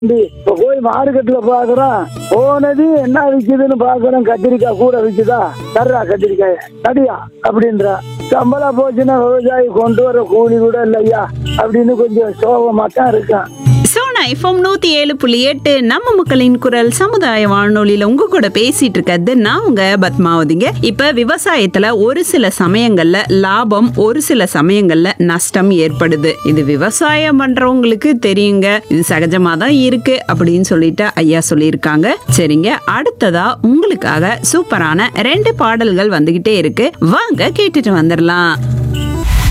இப்ப போய் மார்க்கெட்ல பாக்குறோம் போனது என்ன விக்குதுன்னு பாக்குறோம் கத்திரிக்காய் கூட விக்குதா தர்றா கத்திரிக்காய் நடியா அப்படின்றா சம்பளம் போச்சுன்னா விவசாயி கொண்டு வர கூலி கூட இல்லையா அப்படின்னு கொஞ்சம் சோகமா தான் இருக்கான் சோனா எஃப்எம் நூத்தி ஏழு புள்ளி எட்டு நம்ம மக்களின் குரல் சமுதாய வானொலியில உங்க கூட பேசிட்டு இருக்கிறது நான் உங்க பத்மாவதிங்க இப்ப விவசாயத்துல ஒரு சில சமயங்கள்ல லாபம் ஒரு சில சமயங்கள்ல நஷ்டம் ஏற்படுது இது விவசாயம் பண்றவங்களுக்கு தெரியுங்க இது சகஜமா தான் இருக்கு அப்படின்னு சொல்லிட்டு ஐயா சொல்லியிருக்காங்க சரிங்க அடுத்ததா உங்களுக்காக சூப்பரான ரெண்டு பாடல்கள் வந்துகிட்டே இருக்கு வாங்க கேட்டுட்டு வந்துடலாம்